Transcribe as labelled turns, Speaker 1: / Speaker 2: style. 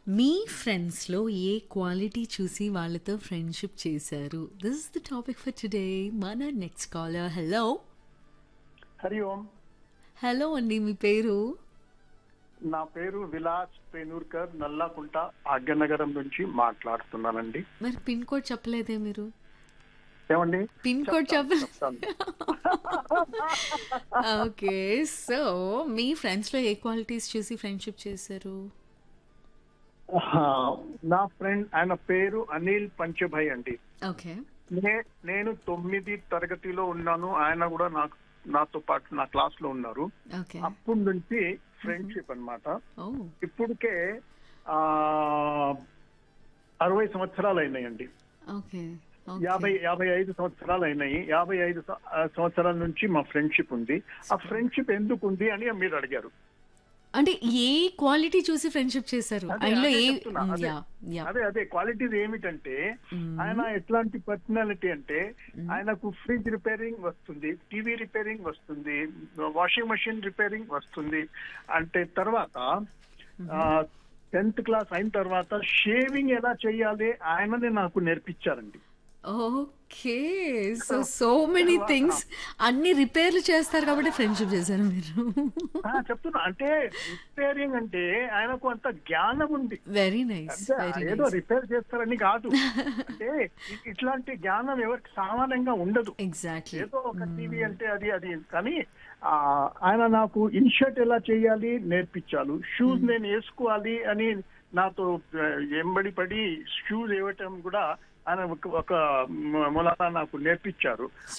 Speaker 1: మీ ఫ్రెండ్స్‌లో ఏ క్వాలిటీ చూసి వాళ్ళతో ఫ్రెండ్‌షిప్ చేశారు? This is the topic for today. మన next caller hello!
Speaker 2: Hari Om
Speaker 1: hello అండి. మీ పేరు?
Speaker 2: నా పేరు విలాస్ పేనూర్కర్ నల్లాకుంట భాగ్యనగరం నుంచి మాట్లాడుతున్నానండి
Speaker 1: మరి పిన్ కోడ్ చెప్పలేదే మీరు?
Speaker 2: ఏమండి
Speaker 1: పిన్ కోడ్ చెప్పలే
Speaker 2: చెప్తాను.
Speaker 1: ఓకే. సో, మీ ఫ్రెండ్స్‌లో ఏ క్వాలిటీస్ చూసి ఫ్రెండ్‌షిప్ చేశారు?
Speaker 2: ఆ, నా ఫ్రెండ్ ఆయన పేరు అనిల్ పంచభాయ్ అండి
Speaker 1: ఓకే.
Speaker 2: నే- నేను తొమ్మిది తరగతిలో ఉన్నాను ఆయన కూడా నాకు నాతో పాటు నా క్లాస్ లో ఉన్నారు
Speaker 1: ఓకే.
Speaker 2: అప్పటి నుంచి ఫ్రెండ్షిప్ అన్నమాట
Speaker 1: ఓహ్!
Speaker 2: ఇప్పటికే ఆ అరవై సంవత్సరాలు అయినాయండి
Speaker 1: ఓకే.
Speaker 2: యాభై
Speaker 1: ఓకే.
Speaker 2: యాభై ఐదు సంవత్సరాలు అయినాయి యాభై ఐదు సం- ఆ, సంవత్సరాల నుంచి మా ఫ్రెండ్షిప్ ఉంది ఆ ఫ్రెండ్షిప్ ఎందుకు ఉంది అని మీరు అడిగారు
Speaker 1: అంటే ఏ క్వాలిటీ చూసి ఫ్రెండ్‌షిప్ చేశారు?
Speaker 2: అదే-
Speaker 1: ఆయనలో
Speaker 2: అదే
Speaker 1: ఏ
Speaker 2: చెప్తున్నా,
Speaker 1: హ్మ్.
Speaker 2: అదే.
Speaker 1: యాహ్! యాహ్!
Speaker 2: అదే అదే క్వాలిటీస్ ఏమిటంటే
Speaker 1: మ్మ్.
Speaker 2: ఆయన ఎట్లాంటి పర్సనాలిటీ అంటే ఆయనకు ఫ్రిడ్జ్ రిపేరింగ్ వస్తుంది టీవీ రిపేరింగ్ వస్తుంది వాషింగ్ మెషిన్ రిపేరింగ్ వస్తుంది అంటే తర్వాత టెన్త్ క్లాస్ అయిన తర్వాత షేవింగ్ ఎలా చేయాలి ఆయననే నాకు నేర్పించారండి
Speaker 1: okay. So, so many things అన్ని రిపేర్లు చేస్తారు కాబట్టి ఫ్రెండ్‌షిప్ చేశారు మీరు.
Speaker 2: ఆ, చెప్తున్నా అంటే రిపేరింగ్ అంటే ఆయనకు అంత జ్ఞానం ఉంది
Speaker 1: వెరీ నైస్.
Speaker 2: అంటే
Speaker 1: వెరీ
Speaker 2: ఏదో
Speaker 1: నైస్.
Speaker 2: రిపేర్ చేస్తారని కాదు అంటే ఇ- ఇట్లాంటి జ్ఞానం ఎవరికి సామాన్యంగా ఉండదు
Speaker 1: ఎగ్జాక్ట్లీ.
Speaker 2: ఏదో ఒక టీవీ అంటే అది అది కానీ ఆ, ఆయన నాకు ఇన్షర్ట్ ఎలా చేయాలి నేర్పించారు షూస్ నేను వేసుకోవాలి అని నాతో ఆ, ఎంబడి పడి షూస్ వేయటం కూడా ఆయన ఒక- ఒక మొలన నాకు నేర్పించారు